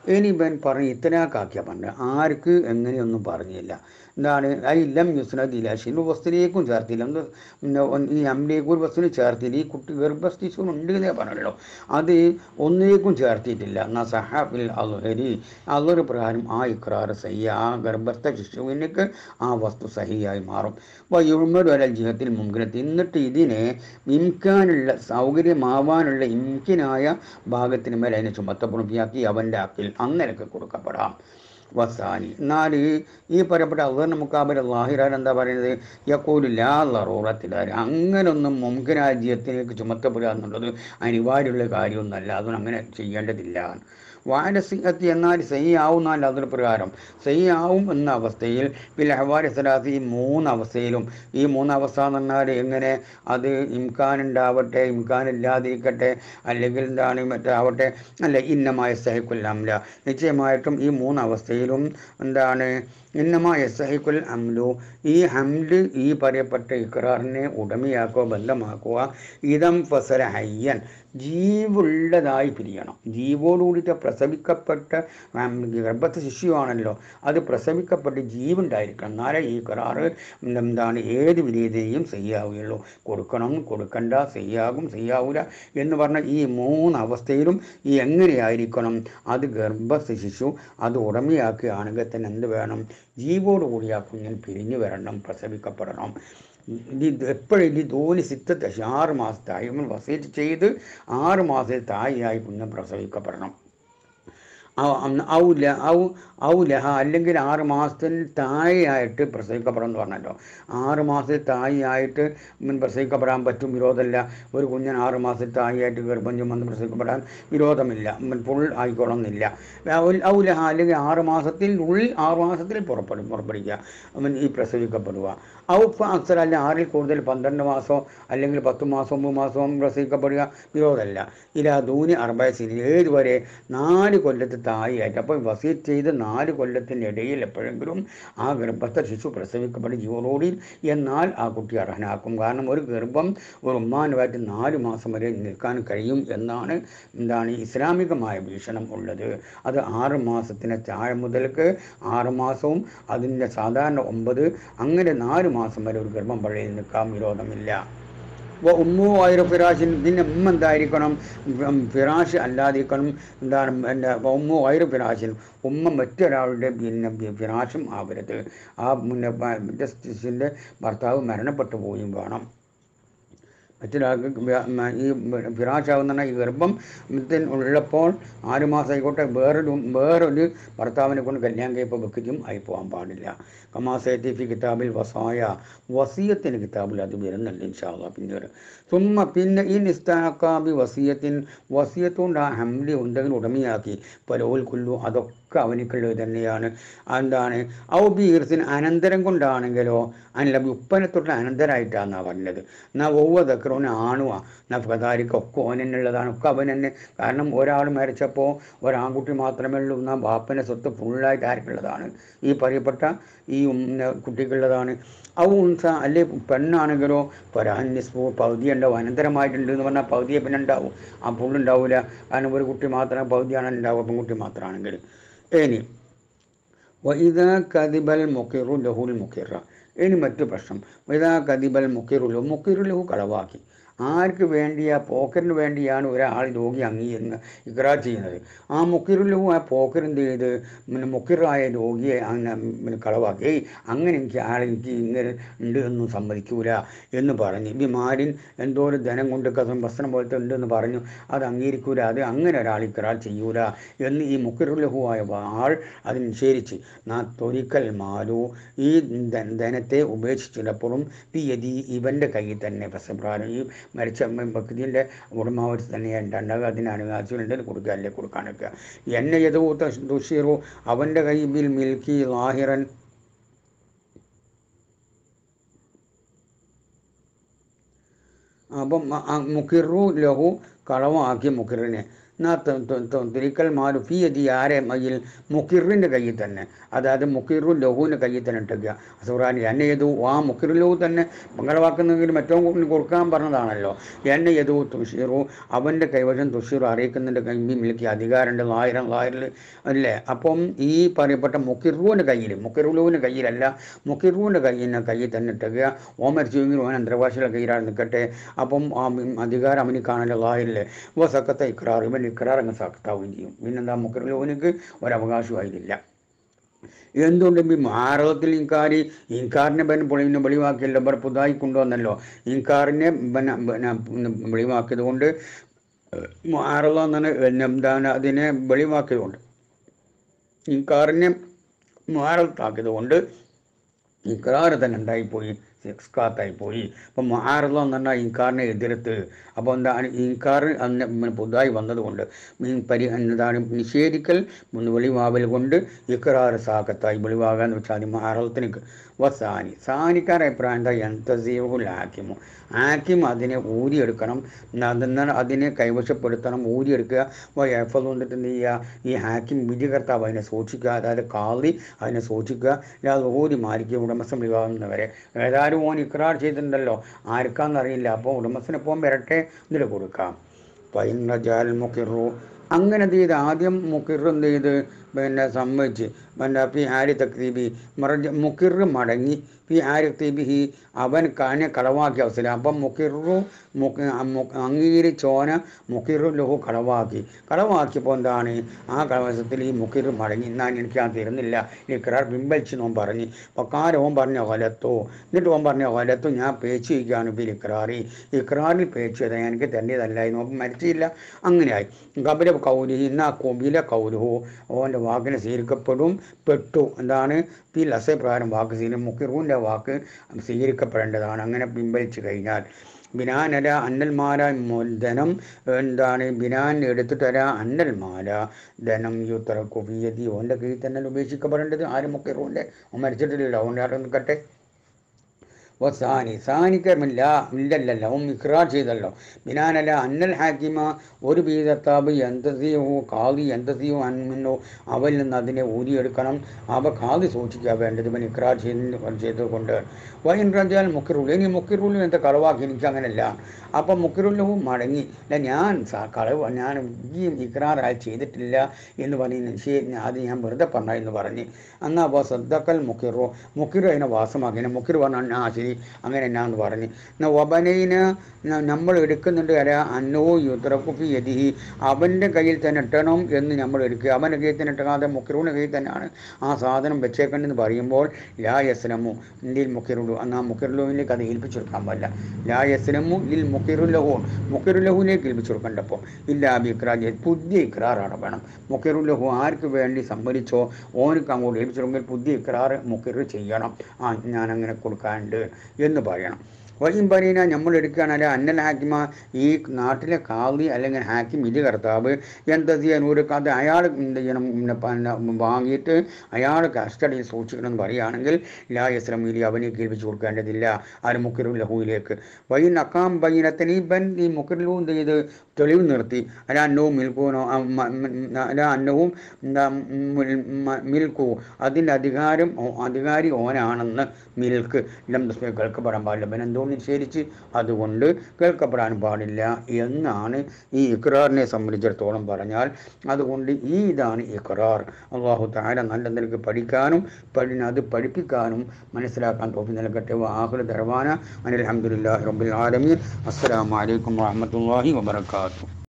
ഇനി ഇവൻ പറഞ്ഞ് ഇത്തനാക്കാക്കിയ പറഞ്ഞ ആർക്ക് എങ്ങനെയൊന്നും പറഞ്ഞില്ല എന്താണ് അതില്ലം യുസ്നദില്ല ഷിനു വസ്തുലേക്കും ചേർത്തില്ല എന്ത് പിന്നെ ഒന്ന് ഈ അമ്മിലേക്ക് ഒരു വസ്തുവിന് ചേർത്തില്ല ഈ കുട്ടി ഗർഭസ്ഥിച്ചു ഉണ്ട് എന്നേ പറഞ്ഞല്ലോ അത് ഒന്നിലേക്കും ചേർത്തിയിട്ടില്ല എന്നാ സഹാബിൽ അൽഹരി അള്ളൊരു പ്രകാരം ആ ഇക്രാർ സഹി ആ ഗർഭസ്ഥ ശിശുവിനക്ക് ആ വസ്തു സഹിയായി മാറും വയുമൊരു അല ജീവിതത്തിൽ മുൻകിലെത്തി എന്നിട്ട് ഇതിനെ ഇംകാനുള്ള സൗകര്യമാവാനുള്ള ഇംകിനായ ഭാഗത്തിന് മേലെ അതിനെ ചുമത്തപ്പെടുപ്പിയാക്കി അവൻ്റെ അക്കിൽ അന്നേരക്ക് കൊടുക്കപ്പെടാം വസാനി എന്നാൽ ഈ പറയപ്പെട്ട അള്ളഹർ മുക്കാബിൽ അള്ളാഹിറാൻ എന്താ പറയുന്നത് യക്കൂലില്ല ലറൂറത്തിലാര് അങ്ങനൊന്നും മുംകിനായ ജീവിതത്തിലേക്ക് ചുമത്തപ്പെടുക എന്നുള്ളത് അനിവാര്യമുള്ള കാര്യമൊന്നുമല്ല അതൊന്നും അങ്ങനെ ചെയ്യേണ്ടതില്ല വാരസിഹത്തി എന്നാൽ സഹിയാവുന്നാൽ അതൊരു പ്രകാരം സഹിയാവും എന്ന അവസ്ഥയിൽ പിന്നെ ഹവാരി സലാത്ത് ഈ മൂന്ന് അവസ്ഥയിലും ഈ മൂന്ന് അവസ്ഥ എന്ന് പറഞ്ഞാൽ എങ്ങനെ അത് ഇംകാൻ ഉണ്ടാവട്ടെ ഇംകാൻ ഇല്ലാതിരിക്കട്ടെ അല്ലെങ്കിൽ എന്താണ് മറ്റാവട്ടെ അല്ല ഇന്നമായ സഹിക്കുല്ലംല നിശ്ചയമായിട്ടും ഈ മൂന്ന് അവസ്ഥയിലും എന്താണ് ഇന്നമായ സഹിക്കുൽ അംലു ഈ ഹംല് ഈ പറയപ്പെട്ട ഇക്രാറിനെ ഉടമയാക്കുക ബന്ധമാക്കുക ഇതം ഫസല ഹയ്യൻ ജീവുള്ളതായി പിരിയണം ജീവോടുകൂടിയിട്ട് പ്രസവിക്കപ്പെട്ട ഉം, ഗർഭസ്ഥ ശിശുവാണല്ലോ അത് പ്രസവിക്കപ്പെട്ട് ജീവുണ്ടായിരിക്കണം എന്നാലേ ഈ കരാറ് എന്താണ് ഏത് വിധേയതയും ചെയ്യാവുകയുള്ളൂ കൊടുക്കണം കൊടുക്കണ്ട ചെയ്യാകും ചെയ്യാവൂല എന്ന് പറഞ്ഞ ഈ മൂന്ന് അവസ്ഥയിലും ഈ എങ്ങനെയായിരിക്കണം അത് ഗർഭസ്ഥ ശിശു അത് ഉടമയാക്കുകയാണെങ്കിൽ തന്നെ എന്ത് വേണം ജീവോടുകൂടി ആ കുഞ്ഞിൽ പിരിഞ്ഞു വരണം പ്രസവിക്കപ്പെടണം ഇത് എപ്പോഴും ഇത് ധോനി സിത്തത്തെ ആറ് മാസത്തായി നമ്മൾ വസീറ്റ് ചെയ്ത് ആറ് മാസത്തിൽ തായിയായി കുഞ്ഞ് പ്രസവിക്കപ്പെടണം ഔ- അന്ന് ഔ ല- ഔ ഔ ലഹ അല്ലെങ്കിൽ ആറ് മാസത്തിന് താഴെയായിട്ട് പ്രസവിക്കപ്പെടാൻ എന്ന് പറഞ്ഞല്ലോ ആറ് മാസത്തിൽ താഴെയായിട്ട് ഉം പ്രസവിക്കപ്പെടാൻ പറ്റും വിരോധമില്ല ഒരു കുഞ്ഞിന് ആറ് മാസത്തിൽ താഴെയായിട്ട് ഗർഭം ചുമന്ന് പ്രസവിക്കപ്പെടാൻ വിരോധമില്ല ഫുൾ ആയിക്കോളണമെന്നില്ല ഔ- ഔ ലഹ അല്ലെങ്കിൽ ആറ് മാസത്തിൽ ഉള്ളിൽ ആറ് മാസത്തിൽ പുറപ്പെടും പുറപ്പെടുക അവൻ ഈ പ്രസവിക്കപ്പെടുക ഔ അക്സർ അല്ല ആറിൽ കൂടുതൽ പന്ത്രണ്ട് മാസമോ അല്ലെങ്കിൽ പത്ത് മാസം ഒമ്പത് മാസവും പ്രസവിക്കപ്പെടുക വിരോധമല്ല ഇലാ ദൂനി അറുപത് ഏഴ് വരെ നാല് കൊല്ലത്ത് താഴെയായിട്ട് അപ്പോൾ വസീറ്റ് ചെയ്ത് നാല് കൊല്ലത്തിൻ്റെ ഇടയിൽ എപ്പോഴെങ്കിലും ആ ഗർഭസ്ഥ ശിശു പ്രസവിക്കപ്പെടും ജീവനോടി എന്നാൽ ആ കുട്ടി അർഹനാക്കും കാരണം ഒരു ഗർഭം ഒരു ഉമ്മാനുമായിട്ട് നാല് മാസം വരെ നിൽക്കാൻ കഴിയും എന്നാണ് എന്താണ് ഇസ്ലാമികമായ വീക്ഷണം ഉള്ളത് അത് ആറ് മാസത്തിന് താഴെ മുതൽക്ക് ആറ് മാസവും അതിൻ്റെ സാധാരണ ഒമ്പത് അങ്ങനെ നാല് മാസം വരെ ഒരു ഗർഭം പഴയിൽ നിൽക്കാൻ വിരോധമില്ല വ ഉമ്മു ആയിരം ഫിറാഷിൻ ഇതിൻ്റെ ഉമ്മ എന്തായിരിക്കണം ഉം, ഫിറാഷ് അല്ലാതിരിക്കണം എന്താണ് എൻ്റെ ഉമ്മു ആയിരം ഫിറാഷിൻ ഉമ്മ മറ്റൊരാളുടെ പിന്നെ ഫി- ഫിറാഷും ആവരുത് ആ പിന്നെ ജസ്റ്റിസിൻ്റെ ഭർത്താവ് മരണപ്പെട്ടു പോയും വേണം മറ്റൊരാൾക്ക് വ്യ- മ- ഈ ഫിറാഷാവുന്ന ഈ ഗർഭം ത്തിന് ഉള്ളപ്പോൾ ആറ് മാസം ആയിക്കോട്ടെ വേറൊരു വേറൊരു ഭർത്താവിനെ കൊണ്ട് കല്യാണം കഴിപ്പോൾ വെക്കുകയും ആയി പോകാൻ പാടില്ല കമാസയത്തി ഫി കിതാബിൽ വസായ വസീയത്തിന് കിതാബിൽ അത് വരുന്നുണ്ട് ഇൻഷാല്ല പിന്നീട് സുമ്മ പിന്നെ ഈ നിസ്താക്കാബി വസീയത്തിൻ വസീയത്തുകൊണ്ട് ആ ഹംലി ഉണ്ടെങ്കിൽ ഉടമയാക്കി പലോൽ കൊല്ലു അതൊക്കെ അവനിക്കുള്ളത് തന്നെയാണ് എന്താണ് ഔ ബീർസിന് അനന്തരം കൊണ്ടാണെങ്കിലോ അല്ല ഉപ്പനത്തൊട്ട് അനന്തരായിട്ടാണെന്നാണ് പറഞ്ഞത് എന്നാ ഒവ്വ ദക്രോന് ആണുവാ നഫ്കദാരിക്ക് ഒക്കെ ഓനെന്നുള്ളതാണ് ഒക്കെ അവൻ തന്നെ കാരണം ഒരാൾ മരിച്ചപ്പോൾ ഒരാൺകുട്ടി മാത്രമേ ഉള്ളൂ എന്നാൽ ബാപ്പൻ്റെ സ്വത്ത് ഫുള്ളായിട്ട് ആർക്കുള്ളതാണ് ഈ പറയപ്പെട്ട ഈ ഉം, കുട്ടിക്കുള്ളതാണ് ഔ ഉൻസ അല്ലെ പെണ്ണാണെങ്കിലോ പരാന്യസ്പോ പകുതി ഉണ്ടാവും അനന്തരമായിട്ടുണ്ട് എന്ന് പറഞ്ഞാൽ പകുതിയെ പിന്നെ ഉണ്ടാവും ആ പുള്ളുണ്ടാവില്ല കാരണം ഒരു കുട്ടി മാത്രമേ പകുതിയാണ് ഉണ്ടാവുക പെൺകുട്ടി മാത്രമാണെങ്കിൽ ഇനി വൈദ കദിബൽ മുക്കിറു ലഹുൽ മുക്കിറ ഇനി മറ്റു പ്രശ്നം വൈദ കദിബൽ മുക്കിറു ലഹു മുക്കിറു ലഹു കളവാക്കി ആർക്ക് വേണ്ടിയാ പോക്കറിന് വേണ്ടിയാണ് ഒരാൾ രോഗി അങ്ങി എന്ന് ഇക്രാർ ചെയ്യുന്നത് ആ മുക്കിറിലും ആ പോക്കർ എന്ത് ചെയ്ത് പിന്നെ മുക്കിറായ രോഗിയെ അങ്ങനെ പിന്നെ കളവാക്കി ഏയ് അങ്ങനെ എനിക്ക് ആൾ എനിക്ക് ഇങ്ങനെ ഉണ്ട് എന്നും സമ്മതിക്കൂല എന്ന് പറഞ്ഞു ബിമാരിൻ എന്തോ ഒരു ധനം കൊണ്ട് കസം വസ്ത്രം പോലത്തെ ഉണ്ട് എന്ന് പറഞ്ഞു അത് അംഗീകരിക്കൂല അത് അങ്ങനെ ഒരാൾ ഇക്രാർ ചെയ്യൂല എന്ന് ഈ മുക്കിറുലഹുവായ ആൾ അത് നിഷേധിച്ച് നാ തൊരിക്കൽ മാലു ഈ ധ- ധനത്തെ ഉപേക്ഷിച്ചിടപ്പുറം പിയതി ഇവൻ്റെ കയ്യിൽ തന്നെ പ്രസപ്രാരം ഈ മരിച്ച ഭക്തിൻ്റെ ഉടമാവർ തന്നെ ഉണ്ടാകുക അതിനാണ് ആശുവിൻ്റെ കൊടുക്കുക അല്ലേ കൊടുക്കാനൊക്കെ എന്നെ യഥൂത്ത ദുഷീറു അവൻ്റെ കൈബിൽ മിൽക്കി ലാഹിറൻ അപ്പം മുക്കിറു ലഹു കളവാക്കി മുക്കിറിനെ എന്നാ തിരിക്കൽ മാലു ഫി യതി ആരെ മയിൽ മുക്കിറിൻ്റെ കയ്യിൽ തന്നെ അതായത് മുക്കിറു ലഹുവിൻ്റെ കയ്യിൽ തന്നെ ഇട്ടേക്കുക സുറാനി എന്നെ ചെയ്തു ആ മുക്കിറു ലഹു തന്നെ മംഗളവാക്കുന്നെങ്കിൽ മറ്റോ കൊടുക്കാൻ പറഞ്ഞതാണല്ലോ എന്നെ ചെയ്തു തുഷീറു അവൻ്റെ കൈവശം തുഷീറു അറിയിക്കുന്നതിൻ്റെ കൈമ്പി മിൽക്കി അധികാരമുണ്ട് ലായിരം ലായറിൽ അല്ലേ അപ്പം ഈ പറയപ്പെട്ട മുക്കിറുവിൻ്റെ കയ്യിൽ മുക്കിറുലുവിൻ്റെ കയ്യിലല്ല മുക്കിറുവിൻ്റെ കയ്യിന് കയ്യിൽ തന്നെ ഇട്ടേക്കുക ഓ മരിച്ചുവെങ്കിൽ ഓൻ അന്തർഭാഷയുടെ കയ്യിലാണ് നിൽക്കട്ടെ അപ്പം ആ അധികാരം അവന് കാണാനുള്ള ലായറില്ലേ ഓ സക്കത്തെ ഇക്രാർ ഇവൻ ഇക്രാർ അങ്ങ് സക്താവുകയും ചെയ്യും പിന്നെന്താ മുക്കിറുലുവിനക്ക് ഒരവകാശമായിട്ടില്ല എന്തുകൊണ്ട് ഈ മാറകത്തിൽ ഇൻകാരി ഇൻകാറിനെ പിന്നെ പൊളിവിനെ വെളിവാക്കിയല്ലോ ഇവർ പുതുതായി കൊണ്ടുവന്നല്ലോ ഇൻകാറിനെ പിന്നെ പിന്നെ വെളിവാക്കിയത് കൊണ്ട് മാറക എന്നാണ് എന്താണ് അതിനെ വെളിവാക്കിയത് കൊണ്ട് ഇൻകാറിനെ മാറത്താക്കിയത് കൊണ്ട് ഇക്രാറ് തന്നെ ഉണ്ടായിപ്പോയി സിക്സ്കാത്തായി പോയി അപ്പം മാറലോ എന്ന് പറഞ്ഞാൽ ഇൻകാറിനെ എതിർത്ത് അപ്പോൾ എന്താണ് ഇൻകാർ അന്ന് പുതുതായി വന്നതുകൊണ്ട് ഈ പരി എന്താണ് നിഷേധിക്കൽ വെളിവാവൽ കൊണ്ട് ഇക്രാറ് സാക്കത്തായി വെളിവാകാന്ന് വെച്ചാൽ അത് മാറലത്തിന് വസാനി സാനിക്കാർ അഭിപ്രായം എന്താ എന്തസീവുൽ ആക്കിമു ആക്കിം അതിനെ ഊരിയെടുക്കണം അതെന്നാൽ അതിനെ കൈവശപ്പെടുത്തണം ഊരിയെടുക്കുക അപ്പോൾ എഫ് കൊണ്ടിട്ട് എന്ത് ചെയ്യുക ഈ ഹാക്കിം വിധികർത്താവ് അതിനെ സൂക്ഷിക്കുക അതായത് കാളി അതിനെ സൂക്ഷിക്കുക അല്ലാതെ ഊരി മാരിക്കുക ഉടമസ്ഥൻ വിവാഹുന്നവരെ ഏതായാലും ഓൻ ഇക്രാർ ചെയ്തിട്ടുണ്ടല്ലോ ആർക്കാന്നറിയില്ല അപ്പോൾ ഉടമസ്ഥനെ പോകാൻ വരട്ടെ എന്നിട്ട് കൊടുക്കാം പൈനജാൽ മുക്കിറു അങ്ങനെ എന്ത് ചെയ്ത് ആദ്യം മുക്കിർ എന്ത് ചെയ്ത് പിന്നെ സമ്മതിച്ച് പിന്നെ പി ആരി തക്തീബി മറജ മുക്കിർ മടങ്ങി പി ആരി തക്തീബി അവൻ കാനെ കളവാക്കിയ അവസരം അപ്പം മുക്കിറു മുക്ക് അംഗീകരിച്ചോന മുക്കിറു ലഹു കളവാക്കി കളവാക്കിയപ്പോൾ എന്താണ് ആ കളവസത്തിൽ ഈ മുക്കിർ മടങ്ങി എന്നാൽ എനിക്ക് ആ തരുന്നില്ല ഈ കിറാർ പിൻവലിച്ച് നോൻ പറഞ്ഞ് പക്കാരം ഓൻ പറഞ്ഞ കൊലത്തോ എന്നിട്ട് ഓൻ പറഞ്ഞ കൊലത്തോ ഞാൻ പേച്ച് വയ്ക്കുകയാണ് ഇപ്പോൾ ഇക്രാറി ഇക്രാറിൽ പേച്ച് ചെയ്താൽ എനിക്ക് തരേണ്ടതല്ല നോക്കും മരിച്ചില്ല അങ്ങനെയായി കപില കൗരി ഇന്ന കൊബില കൗരുഹു ഓൻ്റെ വാക്കിനെ സ്വീകരിക്കപ്പെടും പെട്ടു എന്താണ് പി ലസ പ്രകാരം വാക്ക് സ്വീകരിക്കും മുക്കിറൂൻ്റെ വാക്ക് സ്വീകരിക്കപ്പെടേണ്ടതാണ് അങ്ങനെ പിൻവലിച്ചു കഴിഞ്ഞാൽ ബിനാനര അന്നൽമാര ധനം എന്താണ് ബിനാൻ എടുത്തു തരാ അന്നൽമാര ധനം യുത്തറ കുബിയതി ഓൻ്റെ കീഴിൽ തന്നെ ഉപേക്ഷിക്കപ്പെടേണ്ടത് ആരും മുക്കിറൂൻ്റെ മരിച്ചിട്ടില്ല ഓൻ്റെ ആരും നിൽക്കട്ടെ ഓ സാനി സാനിക്കമില്ല ഇല്ലല്ലല്ല ഓ ഇഖ്റാർ ചെയ്തല്ലോ ബിനാനല്ല അന്നൽ ഹാക്കിമ ഒരു ബീദത്താബ് എന്തസിയോ കാതി എന്തസിയോ അന്മിന്നോ അവരിൽ നിന്ന് അതിനെ ഊരിയെടുക്കണം അവ കാതി സൂക്ഷിക്കുക വേണ്ടത് ഇവൻ ഇഖ്റാർ ചെയ്ത് ചെയ്തുകൊണ്ട് വൈൻ റജാൽ മുക്കിറുള്ളു ഇനി മുക്കിറുള്ളു എന്താ കളവാക്കി എനിക്ക് അങ്ങനെയല്ല അപ്പം മുക്കിറുള്ളവും മടങ്ങി അല്ല ഞാൻ കളവ് ഞാൻ ഈ ഇഖ്റാർ ചെയ്തിട്ടില്ല എന്ന് പറഞ്ഞ് ശരി അത് ഞാൻ വെറുതെ പറഞ്ഞ എന്ന് പറഞ്ഞ് എന്നാൽ അപ്പോൾ ശ്രദ്ധക്കൽ മുക്കിറോ മുക്കിറു അതിനെ വാസമാക്കി മുക്കിർ പറഞ്ഞാൽ ആ ശരി അങ്ങനെ എന്നാന്ന് പറഞ്ഞ് എന്നാൽ ഒബനയിന് നമ്മൾ എടുക്കുന്നുണ്ട് അല്ല അന്നവും യുദ്രക്കുഫി യതിഹി അവൻ്റെ കയ്യിൽ തന്നെ ഇട്ടണം എന്ന് നമ്മൾ എടുക്കുക അവൻ്റെ കയ്യിൽ തന്നെ ഇട്ടാതെ മുക്കിറുവിൻ്റെ കയ്യിൽ തന്നെയാണ് ആ സാധനം വെച്ചേക്കണ്ടെന്ന് പറയുമ്പോൾ ലാ യസ്ലമു ലിൽ മുക്കിറുലു അന്ന് ആ മുക്കിറുലുവിലേക്ക് അത് ഏൽപ്പിച്ചു കൊടുക്കാൻ പാടില്ല ലാ യസ്ലമു ലിൽ മുക്കിറുലഹു മുക്കിറുലഹുവിലേക്ക് ഏൽപ്പിച്ചു കൊടുക്കേണ്ടപ്പോൾ ഇല്ല അബിക്രാജ് പുതിയ ഇക്രാറാണ് വേണം മുക്കിറുലഹു ആർക്ക് വേണ്ടി സമ്മതിച്ചോ ഓനക്ക് അങ്ങോട്ട് ഏൽപ്പിച്ചു കൊടുക്കുമ്പോൾ പുതിയ ഇക്രാർ മുക്കിർ ചെയ്യണം ആ ഞാൻ അങ്ങനെ കൊടുക്കാനുണ്ട് എന്ന് പറയണം വൈം പറയണ നമ്മൾ എടുക്കുകയാണെങ്കിൽ അന്നൽ ഹാക്കിമ ഈ നാട്ടിലെ കാളി അല്ലെങ്കിൽ ഹാക്കിം ഇത് കർത്താവ് എന്താ ചെയ്യാൻ ഒരു കഥ അയാൾ എന്ത് ചെയ്യണം പിന്നെ പിന്നെ വാങ്ങിയിട്ട് അയാൾ കസ്റ്റഡിയിൽ സൂക്ഷിക്കണം എന്ന് പറയുകയാണെങ്കിൽ ലാ യസ്ലമീലി അവനെ കേൾപ്പിച്ചു കൊടുക്കേണ്ടതില്ല ആര് മുക്കിറു ലഹുവിലേക്ക് വൈ നക്കാം ബൈനത്തിന് ഈ ബൻ ഈ മുക്കിറിലു എന്ത് ചെയ്ത് തെളിവ് നിർത്തി അല്ല അന്നവും മിൽക്കൂനോ അല്ല അന്നവും എന്താ മിൽക്കു അതിൻ്റെ അധികാരം അധികാരി ഓനാണെന്ന് മിൽക്ക് ഇല്ലം കേൾക്കപ്പെടാൻ പാടില്ല പിന്നെ എന്തോ നിഷേധിച്ച് അതുകൊണ്ട് കേൾക്കപ്പെടാൻ പാടില്ല എന്നാണ് ഈ ഇക്രാറിനെ സംബന്ധിച്ചിടത്തോളം പറഞ്ഞാൽ അതുകൊണ്ട് ഈ ഇതാണ് ഇക്രാർ അള്ളാഹു താര നല്ല നിലക്ക് പഠിക്കാനും പഠി അത് പഠിപ്പിക്കാനും മനസ്സിലാക്കാൻ തോപ്പി നൽകട്ടെ ആഹുൽ ദർവാന അനിൽ അഹമ്മദില്ലാഹി റബ്ബിൽ ആലമീൻ അസ്സലാമു അലൈക്കും വറഹ്മത്തുള്ളാഹി വബറകാതുഹു